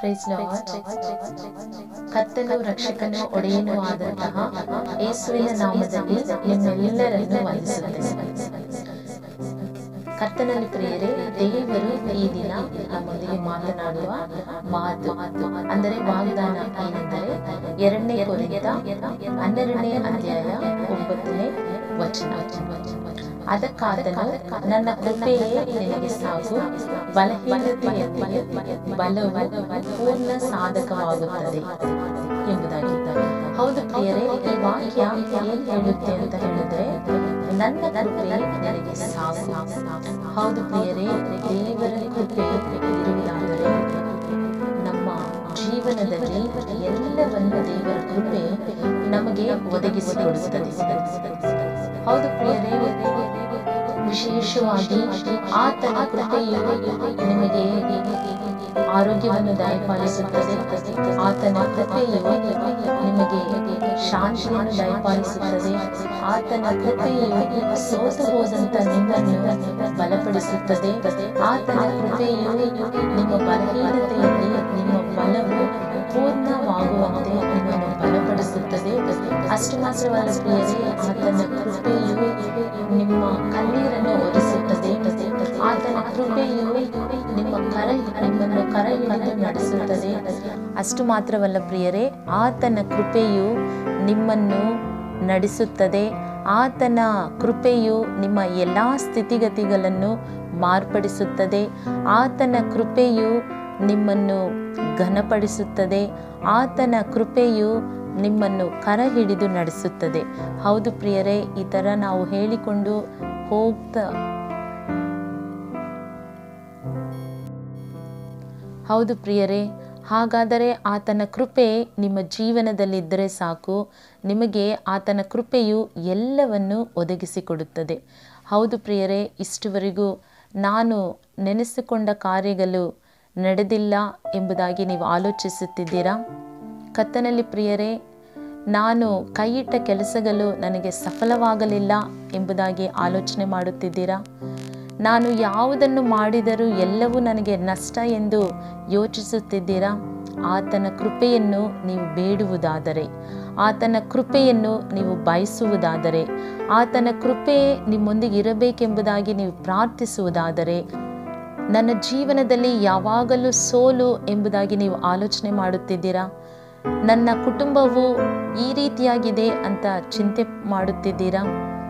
price lord ಕರ್ತನು ರಕ್ಷಕನು ಒಡೆಯನೂ ಆದಂತಹ ಯೇಸುವಿನ ನಾಮದಲ್ಲಿ ನಿಮ್ಮೆಲ್ಲರನ್ನು ವಂದಿಸುತ್ತೇನೆ ಕರ್ತನಲ್ಲಿ ಪ್ರಿಯರೇ ದೇವರು ಈ ದಿನ ನಮ್ಮೊಂದಿಗೆ ಮಾತನಾಡುವ ಮಾತು ಅಂದರೆ ವಾಗ್ದಾನ ಏನೆಂದರೆ ಎರಡನೇ ಕೊರಿಂದ ಹನ್ನೆರಡನೇ ಅಧ್ಯಾಯ ಒಂಬತ್ತನೇ ವಚನ ಅದಕ್ಕಾದನು ನನ್ನ ಕೃಪೆಯೇ ನಿನಗೆ ಸಾಕು ಬಲಹೀನತೆಯಲ್ಲಿ ಬಲವು ಪೂರ್ಣ ಸಾಧಕವಾಗುತ್ತದೆ ಎಂಬುದಾಗಿದ್ದಾರೆ ಹೌದು ಪ್ರಿಯರೇ ಈ ವಾಕ್ಯ ಏನ್ ಹೇಳುತ್ತೆ ಅಂತ ಹೇಳಿದ್ರೆ ನನ್ನ ಕೃಪೆ ನನಗೆ ಸಾಕು ಹೌದು ಪ್ರಿಯರೇ ದೇವರ ಕೃಪೆ ಇರುವುದಾದರೆ ನಮ್ಮ ಜೀವನದಲ್ಲಿ ಎಲ್ಲವನ್ನು ದೇವರ ಕೃಪೆ ನಮಗೆ ಒದಗಿಸಿಕೊಡುತ್ತದೆ ಹೌದು ಪ್ರಿಯರೇ ವಿಶೇಷವಾಗಿ ಆತನ ಕೃಪೆಯು ನಿಮಗೆ ಆರೋಗ್ಯವನ್ನು ದಯಪಾಲಿಸುತ್ತದೆ ಆತನ ಕೃಪೆಯು ನಿಮಗೆ ಶಾಂತಿಯನ್ನು ದಯಪಾಲಿಸುತ್ತದೆ ಆತನ ಕೃಪೆಯು ಸೋತು ಹೋದಂತ ನಿಮ್ಮನ್ನು ಬಲಪಡಿಸುತ್ತದೆ ಆತನ ಕೃಪೆಯು ನಿಮ್ಮ ಬಲಹೀನತೆಯಲ್ಲಿ ನಿಮ್ಮ ಬಲವು ಪೂರ್ಣವಾಗುವಂತೆ ನಿಮ್ಮನ್ನು ಬಲಪಡಿಸುತ್ತದೆ ಅಷ್ಟು ಮಾತ್ರವಲ್ಲ ಪ್ರಿಯರೇ ಆತನ ಕೃಪೆಯು ನಿಮ್ಮ ಕಣ್ಣೀರನ್ನು ಒರೆಸುತ್ತದೆ ಆತನ ಕೃಪೆಯು ನಿಮ್ಮ ಕರ ನಿಮ್ಮನ್ನು ಕರ ಹಿಡಿದು ನಡೆಸುತ್ತದೆ ಅಷ್ಟು ಮಾತ್ರವಲ್ಲ ಪ್ರಿಯರೇ ಆತನ ಕೃಪೆಯು ನಿಮ್ಮನ್ನು ನಡೆಸುತ್ತದೆ ಆತನ ಕೃಪೆಯು ನಿಮ್ಮ ಎಲ್ಲ ಸ್ಥಿತಿಗತಿಗಳನ್ನು ಮಾರ್ಪಡಿಸುತ್ತದೆ ಆತನ ಕೃಪೆಯು ನಿಮ್ಮನ್ನು ಘನಪಡಿಸುತ್ತದೆ ಆತನ ಕೃಪೆಯು ನಿಮ್ಮನ್ನು ಕರ ಹಿಡಿದು ನಡೆಸುತ್ತದೆ ಹೌದು ಪ್ರಿಯರೇ ಈ ಥರ ನಾವು ಹೇಳಿಕೊಂಡು ಹೋಗ್ತಾ ಹೌದು ಪ್ರಿಯರೇ ಹಾಗಾದರೆ ಆತನ ಕೃಪೆ ನಿಮ್ಮ ಜೀವನದಲ್ಲಿದ್ದರೆ ಸಾಕು ನಿಮಗೆ ಆತನ ಕೃಪೆಯು ಎಲ್ಲವನ್ನು ಒದಗಿಸಿಕೊಡುತ್ತದೆ ಹೌದು ಪ್ರಿಯರೇ ಇಷ್ಟುವರೆಗೂ ನಾನು ನೆನೆಸಿಕೊಂಡ ಕಾರ್ಯಗಳು ನಡೆದಿಲ್ಲ ಎಂಬುದಾಗಿ ನೀವು ಆಲೋಚಿಸುತ್ತಿದ್ದೀರಾ ಕತ್ತನಲ್ಲಿ ಪ್ರಿಯರೇ ನಾನು ಕೈಯಿಟ್ಟ ಕೆಲಸಗಳು ನನಗೆ ಸಫಲವಾಗಲಿಲ್ಲ ಎಂಬುದಾಗಿ ಆಲೋಚನೆ ಮಾಡುತ್ತಿದ್ದೀರಾ ನಾನು ಯಾವುದನ್ನು ಮಾಡಿದರೂ ಎಲ್ಲವೂ ನನಗೆ ನಷ್ಟ ಎಂದು ಯೋಚಿಸುತ್ತಿದ್ದೀರಾ ಆತನ ಕೃಪೆಯನ್ನು ನೀವು ಬೇಡುವುದಾದರೆ ಆತನ ಕೃಪೆಯನ್ನು ನೀವು ಬಯಸುವುದಾದರೆ ಆತನ ಕೃಪೆ ನಿಮ್ಮೊಂದಿಗೆ ಇರಬೇಕೆಂಬುದಾಗಿ ನೀವು ಪ್ರಾರ್ಥಿಸುವುದಾದರೆ ನನ್ನ ಜೀವನದಲ್ಲಿ ಯಾವಾಗಲೂ ಸೋಲು ಎಂಬುದಾಗಿ ನೀವು ಆಲೋಚನೆ ಮಾಡುತ್ತಿದ್ದೀರಾ ನನ್ನ ಕುಟುಂಬವು ಈ ರೀತಿಯಾಗಿದೆ ಅಂತ ಚಿಂತೆ ಮಾಡುತ್ತಿದ್ದೀರಾ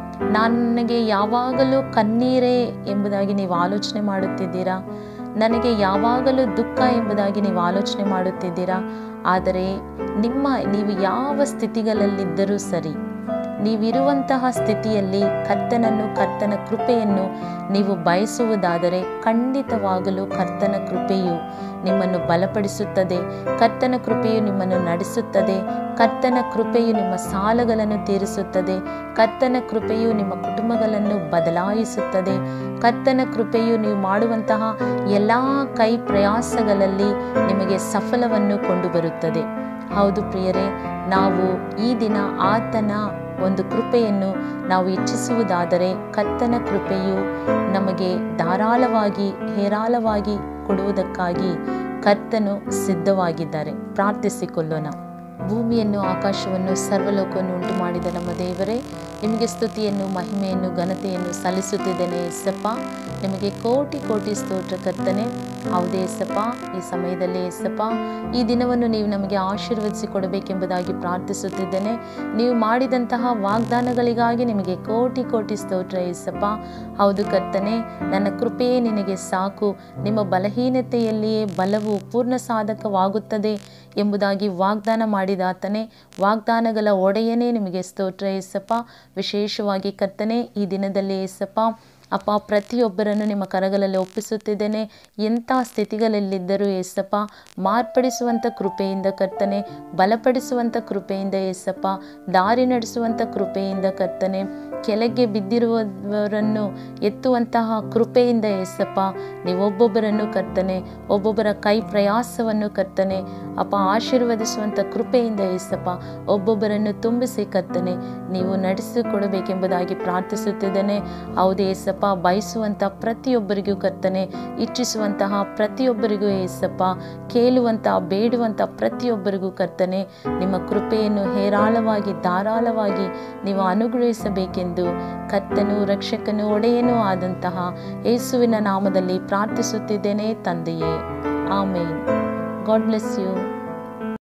ನನಗೆ ಯಾವಾಗಲೂ ಕಣ್ಣೀರೇ ಎಂಬುದಾಗಿ ನೀವು ಆಲೋಚನೆ ಮಾಡುತ್ತಿದ್ದೀರಾ ನನಗೆ ಯಾವಾಗಲೂ ದುಃಖ ಎಂಬುದಾಗಿ ನೀವು ಆಲೋಚನೆ ಮಾಡುತ್ತಿದ್ದೀರಾ ಆದರೆ ನಿಮ್ಮ ನೀವು ಯಾವ ಸ್ಥಿತಿಗಳಲ್ಲಿದ್ದರೂ ಸರಿ ನೀವಿರುವಂತಹ ಸ್ಥಿತಿಯಲ್ಲಿ ಕರ್ತನನ್ನು ಕರ್ತನ ಕೃಪೆಯನ್ನು ನೀವು ಬಯಸುವುದಾದರೆ ಖಂಡಿತವಾಗಲು ಕರ್ತನ ಕೃಪೆಯು ನಿಮ್ಮನ್ನು ಬಲಪಡಿಸುತ್ತದೆ ಕರ್ತನ ಕೃಪೆಯು ನಿಮ್ಮನ್ನು ನಡೆಸುತ್ತದೆ ಕರ್ತನ ಕೃಪೆಯು ನಿಮ್ಮ ಸಾಲಗಳನ್ನು ತೀರಿಸುತ್ತದೆ ಕರ್ತನ ಕೃಪೆಯು ನಿಮ್ಮ ಕುಟುಂಬಗಳನ್ನು ಬದಲಾಯಿಸುತ್ತದೆ ಕರ್ತನ ಕೃಪೆಯು ನೀವು ಮಾಡುವಂತಹ ಎಲ್ಲ ಕೈ ಪ್ರಯಾಸಗಳಲ್ಲಿ ನಿಮಗೆ ಸಫಲವನ್ನು ಕೊಂಡು ಬರುತ್ತದೆ ಹೌದು ಪ್ರಿಯರೇ ನಾವು ಈ ದಿನ ಆತನ ಒಂದು ಕೃಪೆಯನ್ನು ನಾವು ಇಚ್ಛಿಸುವುದಾದರೆ ಕರ್ತನ ಕೃಪೆಯು ನಮಗೆ ಧಾರಾಳವಾಗಿ ಹೇರಾಳವಾಗಿ ಕೊಡುವುದಕ್ಕಾಗಿ ಕರ್ತನು ಸಿದ್ಧವಾಗಿದ್ದಾರೆ ಪ್ರಾರ್ಥಿಸಿಕೊಳ್ಳೋಣ ಭೂಮಿಯನ್ನು ಆಕಾಶವನ್ನು ಸರ್ವಲೋಕವನ್ನು ಉಂಟು ಮಾಡಿದ ನಮ್ಮ ದೇವರೇ ನಿಮಗೆ ಸ್ತುತಿಯನ್ನು ಮಹಿಮೆಯನ್ನು ಘನತೆಯನ್ನು ಸಲ್ಲಿಸುತ್ತಿದ್ದೇನೆ ಎಸ್ಸಪ್ಪ ನಿಮಗೆ ಕೋಟಿ ಕೋಟಿ ಸ್ತೋತ್ರ ಕರ್ತನೆ ಹೌದೇ ಎಸ್ಸಪ್ಪ ಈ ಸಮಯದಲ್ಲಿ ಎಸ್ಸಪ್ಪ ಈ ದಿನವನ್ನು ನೀವು ನಮಗೆ ಆಶೀರ್ವದಿಸಿ ಕೊಡಬೇಕೆಂಬುದಾಗಿ ಪ್ರಾರ್ಥಿಸುತ್ತಿದ್ದೇನೆ ನೀವು ಮಾಡಿದಂತಹ ವಾಗ್ದಾನಗಳಿಗಾಗಿ ನಿಮಗೆ ಕೋಟಿ ಕೋಟಿ ಸ್ತೋತ್ರ ಎಸ್ಸಪ್ಪ ಹೌದು ಕರ್ತನೆ ನನ್ನ ಕೃಪೆಯೇ ನಿನಗೆ ಸಾಕು ನಿಮ್ಮ ಬಲಹೀನತೆಯಲ್ಲಿಯೇ ಬಲವು ಪೂರ್ಣ ಸಾಧಕವಾಗುತ್ತದೆ ಎಂಬುದಾಗಿ ವಾಗ್ದಾನ ಮಾಡಿದಾತನೇ ವಾಗ್ದಾನಗಳ ಒಡೆಯನೇ ನಿಮಗೆ ಸ್ತೋತ್ರ ಏಸಪ್ಪ ವಿಶೇಷವಾಗಿ ಕರ್ತನೆ ಈ ದಿನದಲ್ಲಿ ಏಸಪ್ಪ ಅಪ್ಪ ಪ್ರತಿಯೊಬ್ಬರನ್ನು ನಿಮ್ಮ ಕರಗಳಲ್ಲಿ ಒಪ್ಪಿಸುತ್ತಿದ್ದೇನೆ ಎಂಥ ಸ್ಥಿತಿಗಳಲ್ಲಿದ್ದರೂ ಏಸಪ್ಪ ಮಾರ್ಪಡಿಸುವಂಥ ಕೃಪೆಯಿಂದ ಕರ್ತನೆ ಬಲಪಡಿಸುವಂಥ ಕೃಪೆಯಿಂದ ಏಸಪ್ಪ ದಾರಿ ನಡೆಸುವಂಥ ಕೃಪೆಯಿಂದ ಕರ್ತನೆ ಕೆಳಗೆ ಬಿದ್ದಿರುವವರನ್ನು ಎತ್ತುವಂತಹ ಕೃಪೆಯಿಂದ ಏಸಪ್ಪ ನೀವು ಒಬ್ಬೊಬ್ಬರನ್ನು ಕರ್ತನೆ ಒಬ್ಬೊಬ್ಬರ ಕೈ ಪ್ರಯಾಸವನ್ನು ಕರ್ತನೆ ಅಪ್ಪ ಆಶೀರ್ವದಿಸುವಂಥ ಕೃಪೆಯಿಂದ ಏಸಪ್ಪ ಒಬ್ಬೊಬ್ಬರನ್ನು ತುಂಬಿಸಿ ಕರ್ತನೆ ನೀವು ನಡೆಸಿಕೊಡಬೇಕೆಂಬುದಾಗಿ ಪ್ರಾರ್ಥಿಸುತ್ತಿದ್ದೇನೆ ಹೌದು ಏಸಪ್ಪ ಬಯಸುವಂಥ ಪ್ರತಿಯೊಬ್ಬರಿಗೂ ಕರ್ತನೆ ಇಚ್ಛಿಸುವಂತಹ ಪ್ರತಿಯೊಬ್ಬರಿಗೂ ಏಸಪ್ಪ ಕೇಳುವಂಥ ಬೇಡುವಂಥ ಪ್ರತಿಯೊಬ್ಬರಿಗೂ ಕರ್ತನೆ ನಿಮ್ಮ ಕೃಪೆಯನ್ನು ಹೇರಾಳವಾಗಿ ಧಾರಾಳವಾಗಿ ನೀವು ಅನುಗ್ರಹಿಸಬೇಕೆಂದು ಕರ್ತನು ರಕ್ಷಕನು ಒಡೆಯನೂ ಆದಂತಹ ಯೇಸುವಿನ ನಾಮದಲ್ಲಿ ಪ್ರಾರ್ಥಿಸುತ್ತಿದ್ದೇನೆ ತಂದೆಯೇ ಆಮೇನ್ ಗಾಡ್ ಬ್ಲೆಸ್ ಯು